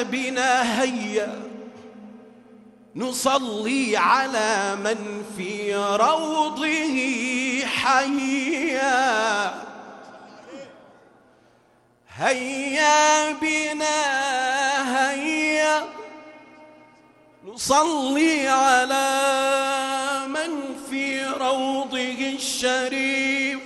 هيا بنا هيا نصلي على من في روضه حيا هيا بنا هيا نصلي على من في روضه الشريف